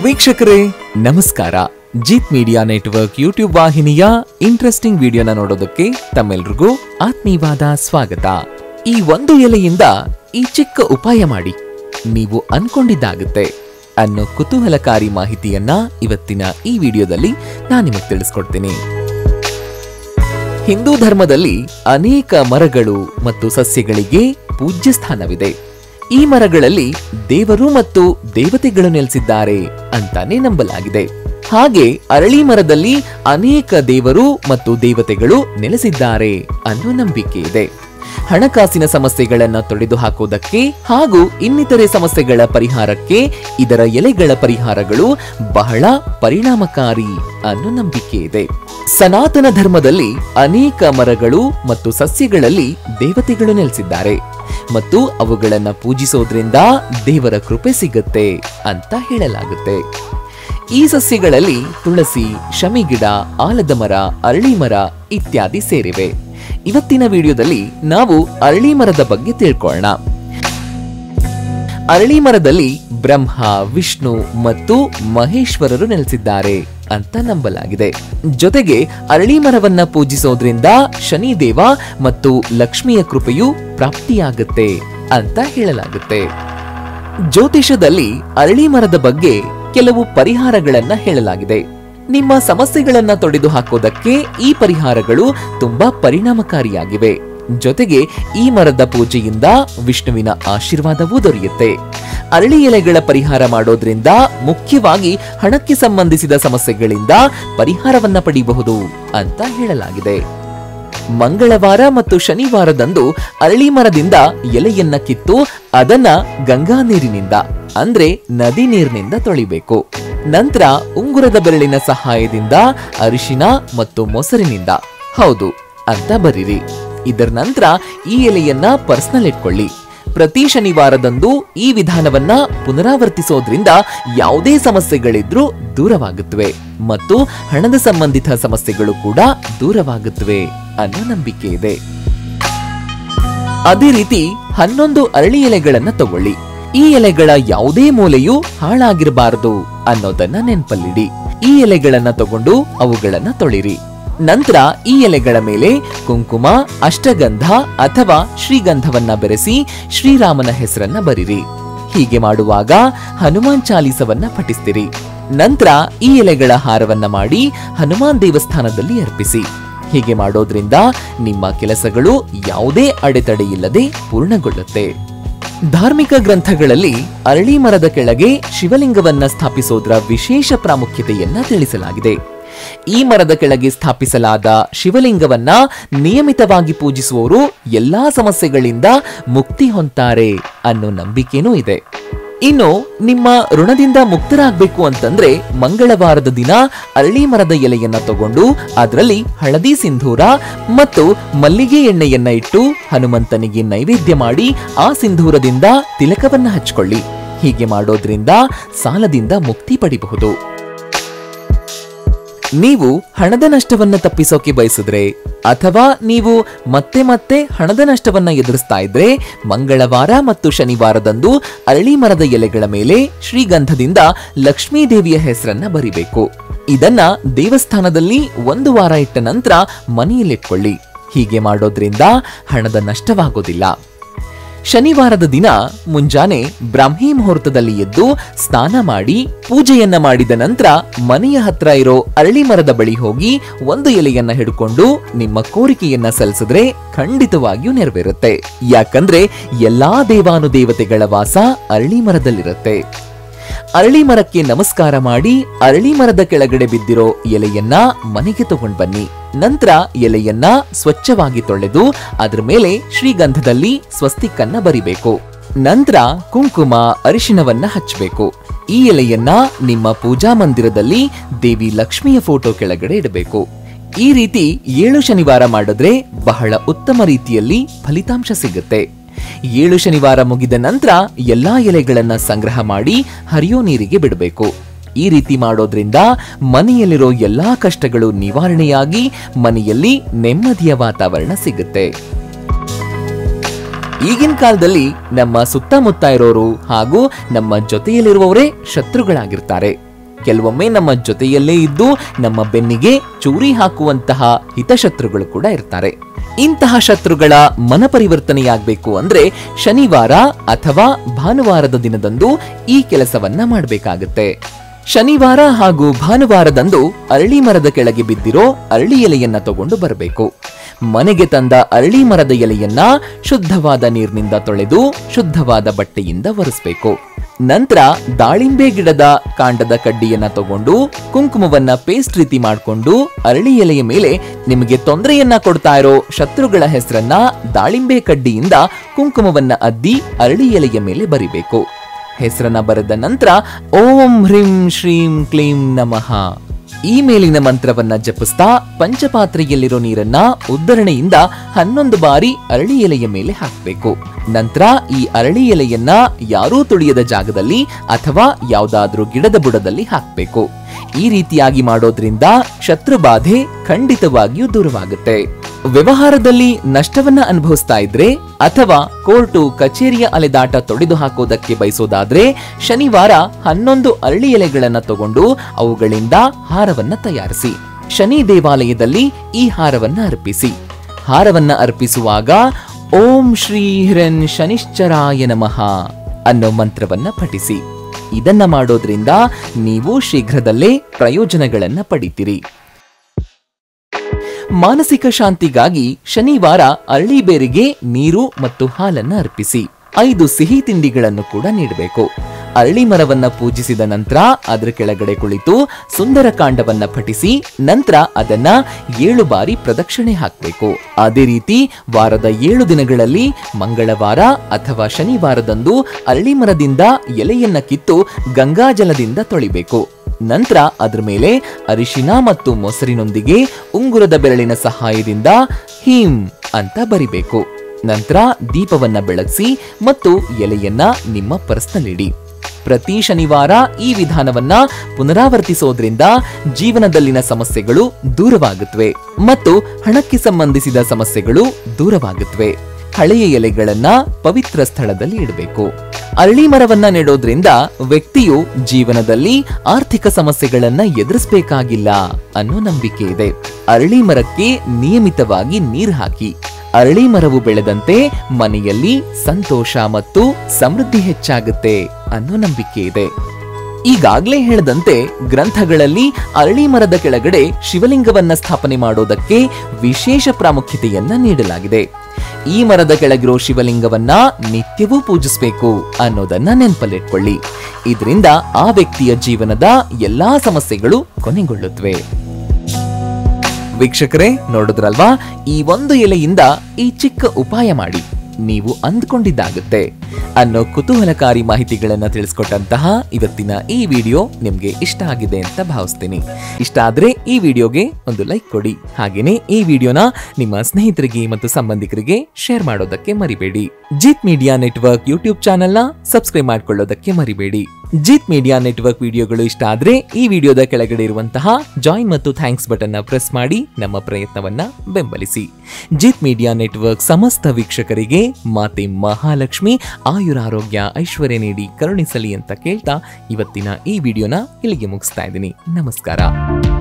ವೀಕ್ಷಕರೇ ನಮಸ್ಕಾರ Jeet media network YouTube ವಾಹಿನಿಯ ಇಂಟ್ರೆಸ್ಟಿಂಗ್ ವಿಡಿಯೋನ ನೋಡೋದಕ್ಕೆ ತಮ್ಮೆಲ್ರಿಗೂ ಆತ್ಮೀಯವಾದ ಸ್ವಾಗತ ಈ ಒಂದು ಎಲೆಯಿಂದ ಈ ಚಿಕ್ಕ ಉಪಾಯ ಮಾಡಿ ನೀವು ಅನ್ಕೊಂಡಿದ್ದಾಗುತ್ತೆ ಅನ್ನೋ ಕುತೂಹಲಕಾರಿ ಮಾಹಿತಿಯನ್ನ ಇವತ್ತಿನ ಈ ವಿಡಿಯೋದಲ್ಲಿ ನಾನು ನಿಮಗೆ ತಿಳಿಸ್ಕೊಡ್ತೀನಿ ಹಿಂದೂ ಧರ್ಮದಲ್ಲಿ ಅನೇಕ ಮರಗಳು ಮತ್ತು ಸಸ್ಯಗಳಿಗೆ ಪೂಜ್ಯ ಸ್ಥಾನವಿದೆ ಈ ಮರಗಳಲ್ಲಿ ದೇವರು ಮತ್ತು ದೇವತೆಗಳು ನೆಲೆಸಿದ್ದಾರೆ ಅಂತಾನೆ ನಂಬಲಾಗಿದೆ ಹಾಗೆ ಅರಳಿ ಮರದಲ್ಲಿ ಅನೇಕ ದೇವರು ಮತ್ತು ದೇವತೆಗಳು ನೆಲೆಸಿದ್ದಾರೆ ಅನ್ನೋ ನಂಬಿಕೆ ಇದೆ ಹಣಕಾಸಿನ ಸಮಸ್ಯೆಗಳನ್ನ ತೊಡೆದು ಹಾಕೋದಕ್ಕೆ ಹಾಗೂ ಇನ್ನಿತರೆ ಸಮಸ್ಯೆಗಳ ಪರಿಹಾರಕ್ಕೆ ಇದರ ಎಲೆಗಳ ಪರಿಹಾರಗಳು ಬಹಳ ಪರಿಣಾಮಕಾರಿ ಅನ್ನೋ ನಂಬಿಕೆ ಇದೆ ಸನಾತನ ಧರ್ಮದಲ್ಲಿ ಅನೇಕ ಮರಗಳು ಮತ್ತು ಸಸ್ಯಗಳಲ್ಲಿ ದೇವತೆಗಳು ನೆಲೆಸಿದ್ದಾರೆ ಮತ್ತು ಅವುಗಳನ್ನ ಪೂಜಿಸೋದ್ರಿಂದ ದೇವರ ಕೃಪೆ ಸಿಗುತ್ತೆ ಅಂತ ಹೇಳಲಾಗುತ್ತೆ ಈ ಸಸ್ಯಗಳಲ್ಲಿ ತುಳಸಿ ಶಮಿಗಿಡ ಆಲದ ಮರ ಅರಳಿ ಮರ ಇತ್ಯಾದಿ ಸೇರಿವೆ ಇವತ್ತಿನ ವಿಡಿಯೋದಲ್ಲಿ ನಾವು ಅರಳಿ ಮರದ ಬಗ್ಗೆ ತಿಳ್ಕೊಳ್ಳೋಣ ಅರಳಿ ಮರದಲ್ಲಿ ಬ್ರಹ್ಮ ವಿಷ್ಣು ಮತ್ತು ಮಹೇಶ್ವರರು ನೆಲೆಸಿದ್ದಾರೆ ಅಂತ ನಂಬಲಾಗಿದೆ ಜೊತೆಗೆ ಅರಳಿ ಮರವನ್ನ ಪೂಜಿಸೋದ್ರಿಂದ ಶನಿದೇವ ಮತ್ತು ಲಕ್ಷ್ಮಿಯ ಕೃಪೆಯು ಪ್ರಾಪ್ತಿಯಾಗುತ್ತೆ ಅಂತ ಹೇಳಲಾಗುತ್ತೆ ಜ್ಯೋತಿಷದಲ್ಲಿ ಅರಳಿ ಮರದ ಬಗ್ಗೆ ಕೆಲವು ಪರಿಹಾರಗಳನ್ನ ಹೇಳಲಾಗಿದೆ ನಿಮ್ಮ ಸಮಸ್ಯೆಗಳನ್ನ ತೊಡೆದು ಹಾಕೋದಕ್ಕೆ ಈ ಪರಿಹಾರಗಳು ತುಂಬಾ ಪರಿಣಾಮಕಾರಿಯಾಗಿವೆ ಜೊತೆಗೆ ಈ ಮರದ ಪೂಜೆಯಿಂದ ವಿಷ್ಣುವಿನ ಆಶೀರ್ವಾದವೂ ದೊರೆಯುತ್ತೆ ಅರಳಿ ಎಲೆಗಳ ಪರಿಹಾರ ಮಾಡೋದ್ರಿಂದ ಮುಖ್ಯವಾಗಿ ಹಣಕ್ಕೆ ಸಂಬಂಧಿಸಿದ ಸಮಸ್ಯೆಗಳಿಂದ ಪರಿಹಾರವನ್ನ ಪಡೆಯಬಹುದು ಅಂತ ಹೇಳಲಾಗಿದೆ ಮಂಗಳವಾರ ಮತ್ತು ಶನಿವಾರದಂದು ಅರಳಿ ಮರದಿಂದ ಎಲೆಯನ್ನ ಕಿತ್ತು ಅದನ್ನ ಗಂಗಾ ನೀರಿನಿಂದ ಅಂದ್ರೆ ನದಿ ನೀರಿನಿಂದ ತೊಳಿಬೇಕು ನಂತರ ಉಂಗುರದ ಬೆರಳಿನ ಸಹಾಯದಿಂದ ಅರಿಶಿನ ಮತ್ತು ಮೊಸರಿನಿಂದ ಹೌದು ಅಂತ ಬರೀರಿ ಇದರ ನಂತರ ಈ ಎಲೆಯನ್ನ ಪರ್ಸನಲ್ ಇಟ್ಕೊಳ್ಳಿ ಪ್ರತಿ ಶನಿವಾರದಂದು ಈ ವಿಧಾನವನ್ನ ಪುನರಾವರ್ತಿಸೋದ್ರಿಂದ ಯಾವುದೇ ಸಮಸ್ಯೆಗಳಿದ್ರೂ ದೂರವಾಗುತ್ತವೆ ಮತ್ತು ಹಣದ ಸಂಬಂಧಿತ ಸಮಸ್ಯೆಗಳು ಕೂಡ ದೂರವಾಗುತ್ತವೆ ಅನ್ನೋ ನಂಬಿಕೆ ಇದೆ ಅದೇ ರೀತಿ ಹನ್ನೊಂದು ಅರಳಿ ಎಲೆಗಳನ್ನ ತಗೊಳ್ಳಿ ಈ ಎಲೆಗಳ ಯಾವುದೇ ಮೂಲೆಯೂ ಹಾಳಾಗಿರಬಾರದು ಅನ್ನೋದನ್ನ ನೆನ್ಪಲ್ಲಿಡಿ ಈ ಎಲೆಗಳನ್ನ ತಗೊಂಡು ಅವುಗಳನ್ನ ತೊಳಿರಿ ನಂತರ ಈ ಎಲೆಗಳ ಮೇಲೆ ಕುಂಕುಮ ಅಷ್ಟಗಂಧ ಅಥವಾ ಶ್ರೀಗಂಧವನ್ನ ಬೆರೆಸಿ ಶ್ರೀರಾಮನ ಹೆಸರನ್ನ ಬರಿರಿ ಹೀಗೆ ಮಾಡುವಾಗ ಹನುಮಾನ್ ಚಾಲೀಸವನ್ನ ಪಠಿಸ್ತಿರಿ ನಂತರ ಈ ಎಲೆಗಳ ಹಾರವನ್ನ ಮಾಡಿ ಹನುಮಾನ್ ದೇವಸ್ಥಾನದಲ್ಲಿ ಅರ್ಪಿಸಿ ಹೀಗೆ ಮಾಡೋದ್ರಿಂದ ನಿಮ್ಮ ಕೆಲಸಗಳು ಯಾವುದೇ ಅಡೆತಡೆ ಇಲ್ಲದೆ ಪೂರ್ಣಗೊಳ್ಳುತ್ತೆ ಧಾರ್ಮಿಕ ಗ್ರಂಥಗಳಲ್ಲಿ ಅರಳಿ ಮರದ ಕೆಳಗೆ ಶಿವಲಿಂಗವನ್ನ ಸ್ಥಾಪಿಸೋದ್ರ ವಿಶೇಷ ಪ್ರಾಮುಖ್ಯತೆಯನ್ನ ತಿಳಿಸಲಾಗಿದೆ ಈ ಮರದ ಕೆಳಗೆ ಸ್ಥಾಪಿಸಲಾದ ಶಿವಲಿಂಗವನ್ನ ನಿಯಮಿತವಾಗಿ ಪೂಜಿಸುವವರು ಎಲ್ಲಾ ಸಮಸ್ಯೆಗಳಿಂದ ಮುಕ್ತಿ ಹೊಂತಾರೆ ಅನ್ನೋ ನಂಬಿಕೆನೂ ಇದೆ ಇನ್ನು ನಿಮ್ಮ ಋಣದಿಂದ ಮುಕ್ತರಾಗಬೇಕು ಅಂತಂದ್ರೆ ಮಂಗಳವಾರದ ದಿನ ಅರಳಿ ಮರದ ಎಲೆಯನ್ನ ತಗೊಂಡು ಅದರಲ್ಲಿ ಹಳದಿ ಸಿಂಧೂರ ಮತ್ತು ಮಲ್ಲಿಗೆ ಎಣ್ಣೆಯನ್ನ ಇಟ್ಟು ಹನುಮಂತನಿಗೆ ನೈವೇದ್ಯ ಮಾಡಿ ಆ ಸಿಂಧೂರದಿಂದ ತಿಲಕವನ್ನ ಹಚ್ಕೊಳ್ಳಿ ಹೀಗೆ ಮಾಡೋದ್ರಿಂದ ಸಾಲದಿಂದ ಮುಕ್ತಿ ಪಡಿಬಹುದು ನೀವು ಹಣದ ನಷ್ಟವನ್ನ ತಪ್ಪಿಸೋಕೆ ಬಯಸಿದ್ರೆ ಅಥವಾ ನೀವು ಮತ್ತೆ ಮತ್ತೆ ಹಣದ ನಷ್ಟವನ್ನ ಎದುರಿಸ್ತಾ ಇದ್ರೆ ಮಂಗಳವಾರ ಮತ್ತು ಶನಿವಾರದಂದು ಅರಳಿ ಮರದ ಎಲೆಗಳ ಮೇಲೆ ಶ್ರೀಗಂಧದಿಂದ ಲಕ್ಷ್ಮೀ ದೇವಿಯ ಹೆಸರನ್ನ ಬರಿಬೇಕು ಇದನ್ನ ದೇವಸ್ಥಾನದಲ್ಲಿ ಒಂದು ವಾರ ಇಟ್ಟ ನಂತರ ಮನೆಯಲ್ಲಿಟ್ಕೊಳ್ಳಿ ಹೀಗೆ ಮಾಡೋದ್ರಿಂದ ಹಣದ ನಷ್ಟವಾಗೋದಿಲ್ಲ ಶನಿವಾರದ ದಿನ ಮುಂಜಾನೆ ಬ್ರಾಹ್ಮಿ ಮುಹೂರ್ತದಲ್ಲಿ ಎದ್ದು ಸ್ನಾನ ಮಾಡಿ ಪೂಜೆಯನ್ನ ಮಾಡಿದ ನಂತರ ಮನೆಯ ಹತ್ರ ಇರೋ ಅರಳಿ ಮರದ ಬಳಿ ಹೋಗಿ ಒಂದು ಎಲೆಯನ್ನ ಹಿಡ್ಕೊಂಡು ನಿಮ್ಮ ಕೋರಿಕೆಯನ್ನ ಸಲ್ಲಿಸಿದ್ರೆ ಖಂಡಿತವಾಗಿಯೂ ನೆರವೇರುತ್ತೆ ಯಾಕಂದ್ರೆ ಎಲ್ಲಾ ದೇವಾನುದೇವತೆಗಳ ವಾಸ ಅರಳಿ ಮರದಲ್ಲಿರುತ್ತೆ ಅರಳಿ ಮರಕ್ಕೆ ನಮಸ್ಕಾರ ಮಾಡಿ ಅರಳಿ ಮರದ ಕೆಳಗಡೆ ಬಿದ್ದಿರೋ ಎಲೆಯನ್ನ ಮನೆಗೆ ತಗೊಂಡ್ ಬನ್ನಿ ನಂತರ ಎಲೆಯನ್ನ ಸ್ವಚ್ಛವಾಗಿ ತೊಳೆದು ಅದ್ರ ಮೇಲೆ ಶ್ರೀಗಂಧದಲ್ಲಿ ಸ್ವಸ್ತಿಕನ್ನ ಬರಿಬೇಕು ನಂತರ ಕುಂಕುಮ ಅರಿಶಿಣವನ್ನ ಹಚ್ಚಬೇಕು ಈ ಎಲೆಯನ್ನ ನಿಮ್ಮ ಪೂಜಾ ಮಂದಿರದಲ್ಲಿ ದೇವಿ ಲಕ್ಷ್ಮಿಯ ಫೋಟೋ ಕೆಳಗಡೆ ಇಡಬೇಕು ಈ ರೀತಿ ಏಳು ಶನಿವಾರ ಮಾಡಿದ್ರೆ ಬಹಳ ಉತ್ತಮ ರೀತಿಯಲ್ಲಿ ಫಲಿತಾಂಶ ಸಿಗುತ್ತೆ ಏಳು ಶನಿವಾರ ಮುಗಿದ ನಂತರ ಎಲ್ಲಾ ಎಲೆಗಳನ್ನ ಸಂಗ್ರಹ ಮಾಡಿ ಹರಿಯೋ ನೀರಿಗೆ ಬಿಡಬೇಕು ಈ ರೀತಿ ಮಾಡೋದ್ರಿಂದ ಮನೆಯಲ್ಲಿರೋ ಎಲ್ಲಾ ಕಷ್ಟಗಳು ನಿವಾರಣೆಯಾಗಿ ಮನೆಯಲ್ಲಿ ನೆಮ್ಮದಿಯ ವಾತಾವರಣ ಸಿಗುತ್ತೆ ಈಗಿನ ಕಾಲದಲ್ಲಿ ನಮ್ಮ ಸುತ್ತಮುತ್ತ ಇರೋರು ಹಾಗೂ ನಮ್ಮ ಜೊತೆಯಲ್ಲಿರುವವರೇ ಶತ್ರುಗಳಾಗಿರ್ತಾರೆ ಕೆಲವೊಮ್ಮೆ ನಮ್ಮ ಜೊತೆಯಲ್ಲೇ ಇದ್ದು ನಮ್ಮ ಬೆನ್ನಿಗೆ ಚೂರಿ ಹಾಕುವಂತಹ ಹಿತಶತ್ರುಗಳು ಕೂಡ ಇರ್ತಾರೆ ಇಂತಹ ಶತ್ರುಗಳ ಮನಪರಿವರ್ತನೆಯಾಗಬೇಕು ಅಂದ್ರೆ ಶನಿವಾರ ಅಥವಾ ಭಾನುವಾರದ ದಿನದಂದು ಈ ಕೆಲಸವನ್ನ ಮಾಡಬೇಕಾಗುತ್ತೆ ಶನಿವಾರ ಹಾಗೂ ಭಾನುವಾರದಂದು ಅರಳಿ ಮರದ ಕೆಳಗೆ ಬಿದ್ದಿರೋ ಅರಳಿ ಎಲೆಯನ್ನ ತಗೊಂಡು ಬರಬೇಕು ಮನೆಗೆ ತಂದ ಅರಳಿ ಮರದ ಎಲೆಯನ್ನ ಶುದ್ಧವಾದ ನೀರಿನಿಂದ ತೊಳೆದು ಶುದ್ಧವಾದ ಬಟ್ಟೆಯಿಂದ ಒರೆಸ್ಬೇಕು ನಂತರ ದಾಳಿಂಬೆ ಗಿಡದ ಕಾಂಡದ ಕಡ್ಡಿಯನ್ನ ತಗೊಂಡು ಕುಂಕುಮವನ್ನ ಪೇಸ್ಟ್ ರೀತಿ ಮಾಡಿಕೊಂಡು ಅರಳಿ ಎಲೆಯ ಮೇಲೆ ನಿಮಗೆ ತೊಂದರೆಯನ್ನ ಕೊಡ್ತಾ ಇರೋ ಶತ್ರುಗಳ ಹೆಸರನ್ನ ದಾಳಿಂಬೆ ಕಡ್ಡಿಯಿಂದ ಕುಂಕುಮವನ್ನ ಅದ್ದಿ ಅರಳಿ ಎಲೆಯ ಮೇಲೆ ಬರಿಬೇಕು ಹೆಸರನ್ನ ಬರೆದ ನಂತರ ಓಂ ಹ್ರೀಂ ಶ್ರೀಂ ಕ್ಲೀಂ ನಮಃ ಈ ಮೇಲಿನ ಮಂತ್ರವನ್ನ ಜಪಿಸ್ತಾ ಪಂಚಪಾತ್ರೆಯಲ್ಲಿರೋ ನೀರನ್ನ ಉದ್ದರಣೆಯಿಂದ ಹನ್ನೊಂದು ಬಾರಿ ಅರಳಿ ಎಲೆಯ ಮೇಲೆ ಹಾಕಬೇಕು ನಂತರ ಈ ಅರಳಿ ಎಲೆಯನ್ನ ಯಾರೂ ತುಳಿಯದ ಜಾಗದಲ್ಲಿ ಅಥವಾ ಯಾವುದಾದ್ರೂ ಗಿಡದ ಬುಡದಲ್ಲಿ ಹಾಕಬೇಕು ಈ ರೀತಿಯಾಗಿ ಮಾಡೋದ್ರಿಂದ ಶತ್ರು ಬಾಧೆ ಖಂಡಿತವಾಗಿಯೂ ದೂರವಾಗುತ್ತೆ ವ್ಯವಹಾರದಲ್ಲಿ ನಷ್ಟವನ್ನ ಅನುಭವಿಸ್ತಾ ಇದ್ರೆ ಅಥವಾ ಕೋರ್ಟು ಕಚೇರಿಯ ಅಲೆದಾಟ ತೊಡೆದು ಹಾಕೋದಕ್ಕೆ ಬಯಸೋದಾದ್ರೆ ಶನಿವಾರ ಹನ್ನೊಂದು ಅರಳಿ ಎಲೆಗಳನ್ನ ತಗೊಂಡು ಅವುಗಳಿಂದ ಹಾರವನ್ನ ತಯಾರಿಸಿ ಶನಿ ದೇವಾಲಯದಲ್ಲಿ ಈ ಹಾರವನ್ನ ಅರ್ಪಿಸಿ ಹಾರವನ್ನ ಅರ್ಪಿಸುವಾಗ ಓಂ ಶ್ರೀ ಹಿರನ್ ಶನಿಶ್ಚರಾಯ ನಮಃ ಅನ್ನೋ ಮಂತ್ರವನ್ನ ಪಠಿಸಿ ಇದನ್ನ ಮಾಡೋದ್ರಿಂದ ನೀವು ಶೀಘ್ರದಲ್ಲೇ ಪ್ರಯೋಜನಗಳನ್ನ ಪಡಿತೀರಿ ಮಾನಸಿಕ ಶಾಂತಿಗಾಗಿ ಶನಿವಾರ ಅರಳಿಬೇರಿಗೆ ನೀರು ಮತ್ತು ಹಾಲನ್ನ ಅರ್ಪಿಸಿ ಐದು ಸಿಹಿ ತಿಂಡಿಗಳನ್ನು ಕೂಡ ನೀಡಬೇಕು ಅರಳಿ ಮರವನ್ನ ಪೂಜಿಸಿದ ನಂತರ ಅದರ ಕೆಳಗಡೆ ಕುಳಿತು ಸುಂದರ ಕಾಂಡವನ್ನ ಪಠಿಸಿ ನಂತರ ಅದನ್ನ ಏಳು ಬಾರಿ ಪ್ರದಕ್ಷಿಣೆ ಹಾಕಬೇಕು ಅದೇ ರೀತಿ ವಾರದ ಏಳು ದಿನಗಳಲ್ಲಿ ಮಂಗಳವಾರ ಅಥವಾ ಶನಿವಾರದಂದು ಅರಳಿ ಮರದಿಂದ ಎಲೆಯನ್ನ ಕಿತ್ತು ಗಂಗಾಜಲದಿಂದ ತೊಳಿಬೇಕು ನಂತರ ಅದ್ರ ಮೇಲೆ ಅರಿಶಿನ ಮತ್ತು ಮೊಸರಿನೊಂದಿಗೆ ಉಂಗುರದ ಬೆರಳಿನ ಸಹಾಯದಿಂದ ಹೀಂ ಅಂತ ಬರಿಬೇಕು ನಂತರ ದೀಪವನ್ನ ಬೆಳಗಿಸಿ ಮತ್ತು ಎಲೆಯನ್ನ ನಿಮ್ಮ ಪರ್ಸ್ನಲ್ಲಿಡಿ ಪ್ರತಿ ಶನಿವಾರ ಈ ವಿಧಾನವನ್ನ ಪುನರಾವರ್ತಿಸೋದ್ರಿಂದ ಜೀವನದಲ್ಲಿನ ಸಮಸ್ಯೆಗಳು ದೂರವಾಗುತ್ತವೆ ಮತ್ತು ಹಣಕ್ಕೆ ಸಂಬಂಧಿಸಿದ ಸಮಸ್ಯೆಗಳು ದೂರವಾಗುತ್ತವೆ ಹಳೆಯ ಎಲೆಗಳನ್ನ ಪವಿತ್ರ ಸ್ಥಳದಲ್ಲಿ ಇಡಬೇಕು ಅರಳಿ ಮರವನ್ನ ನೆಡೋದ್ರಿಂದ ವ್ಯಕ್ತಿಯು ಜೀವನದಲ್ಲಿ ಆರ್ಥಿಕ ಸಮಸ್ಯೆಗಳನ್ನ ಎದುರಿಸಬೇಕಾಗಿಲ್ಲ ಅನ್ನೋ ನಂಬಿಕೆ ಇದೆ ಅರಳಿ ಮರಕ್ಕೆ ನಿಯಮಿತವಾಗಿ ನೀರು ಹಾಕಿ ಅರಳಿ ಮರವು ಬೆಳೆದಂತೆ ಮನೆಯಲ್ಲಿ ಸಂತೋಷ ಮತ್ತು ಸಮೃದ್ಧಿ ಹೆಚ್ಚಾಗುತ್ತೆ ಅನ್ನೋ ನಂಬಿಕೆ ಇದೆ ಈಗಾಗ್ಲೇ ಹೇಳದಂತೆ ಗ್ರಂಥಗಳಲ್ಲಿ ಅರಳಿ ಮರದ ಕೆಳಗಡೆ ಶಿವಲಿಂಗವನ್ನ ಸ್ಥಾಪನೆ ಮಾಡೋದಕ್ಕೆ ವಿಶೇಷ ಪ್ರಾಮುಖ್ಯತೆಯನ್ನ ನೀಡಲಾಗಿದೆ ಈ ಮರದ ಕೆಳಗಿರೋ ಶಿವಲಿಂಗವನ್ನ ನಿತ್ಯವೂ ಪೂಜಿಸಬೇಕು ಅನ್ನೋದನ್ನ ನೆನಪಲ್ಲಿಟ್ಕೊಳ್ಳಿ ಇದರಿಂದ ಆ ವ್ಯಕ್ತಿಯ ಜೀವನದ ಎಲ್ಲಾ ಸಮಸ್ಯೆಗಳು ಕೊನೆಗೊಳ್ಳುತ್ತವೆ ವೀಕ್ಷಕರೇ ನೋಡಿದ್ರಲ್ವಾ ಈ ಒಂದು ಎಲೆಯಿಂದ ಈ ಚಿಕ್ಕ ಉಪಾಯ ಮಾಡಿ ನೀವು ಅಂದ್ಕೊಂಡಿದ್ದಾಗುತ್ತೆ ಅನ್ನೋ ಕುತೂಹಲಕಾರಿ ಮಾಹಿತಿಗಳನ್ನ ತಿಳಿಸ್ಕೊಟ್ಟಂತಹ ಇವತ್ತಿನ ಈ ವಿಡಿಯೋ ನಿಮ್ಗೆ ಇಷ್ಟ ಆಗಿದೆ ಅಂತ ಭಾವಿಸ್ತೀನಿ ಇಷ್ಟ ಆದ್ರೆ ಈ ವಿಡಿಯೋಗೆ ಒಂದು ಲೈಕ್ ಕೊಡಿ ಹಾಗೇನೆ ಈ ವಿಡಿಯೋನ ನಿಮ್ಮ ಸ್ನೇಹಿತರಿಗೆ ಮತ್ತು ಸಂಬಂಧಿಕರಿಗೆ ಶೇರ್ ಮಾಡೋದಕ್ಕೆ ಮರಿಬೇಡಿ ಜಿತ್ ಮೀಡಿಯಾ ನೆಟ್ವರ್ಕ್ ಯೂಟ್ಯೂಬ್ ಚಾನೆಲ್ನ ಸಬ್ಸ್ಕ್ರೈಬ್ ಮಾಡ್ಕೊಳ್ಳೋದಕ್ಕೆ ಮರಿಬೇಡಿ ಜಿತ್ ಮೀಡಿಯಾ ನೆಟ್ವರ್ಕ್ ವಿಡಿಯೋಗಳು ಇಷ್ಟ ಆದ್ರೆ ಈ ವಿಡಿಯೋದ ಕೆಳಗಡೆ ಇರುವಂತಹ ಜಾಯಿನ್ ಮತ್ತು ಥ್ಯಾಂಕ್ಸ್ ಬಟನ್ ನ ಪ್ರೆಸ್ ಮಾಡಿ ನಮ್ಮ ಪ್ರಯತ್ನವನ್ನ ಬೆಂಬಲಿಸಿ ಜಿತ್ ಮೀಡಿಯಾ ನೆಟ್ವರ್ಕ್ ಸಮಸ್ತ ವೀಕ್ಷಕರಿಗೆ ಮಾತೆ ಮಹಾಲಕ್ಷ್ಮಿ ಆಯುರಾರೋಗ್ಯ ಐಶ್ವರ್ಯ ನೀಡಿ ಕರುಣಿಸಲಿ ಅಂತ ಕೇಳ್ತಾ ಇವತ್ತಿನ ಈ ವಿಡಿಯೋನ ಇಲ್ಲಿಗೆ ಮುಗಿಸ್ತಾ ಇದ್ದೀನಿ ನಮಸ್ಕಾರ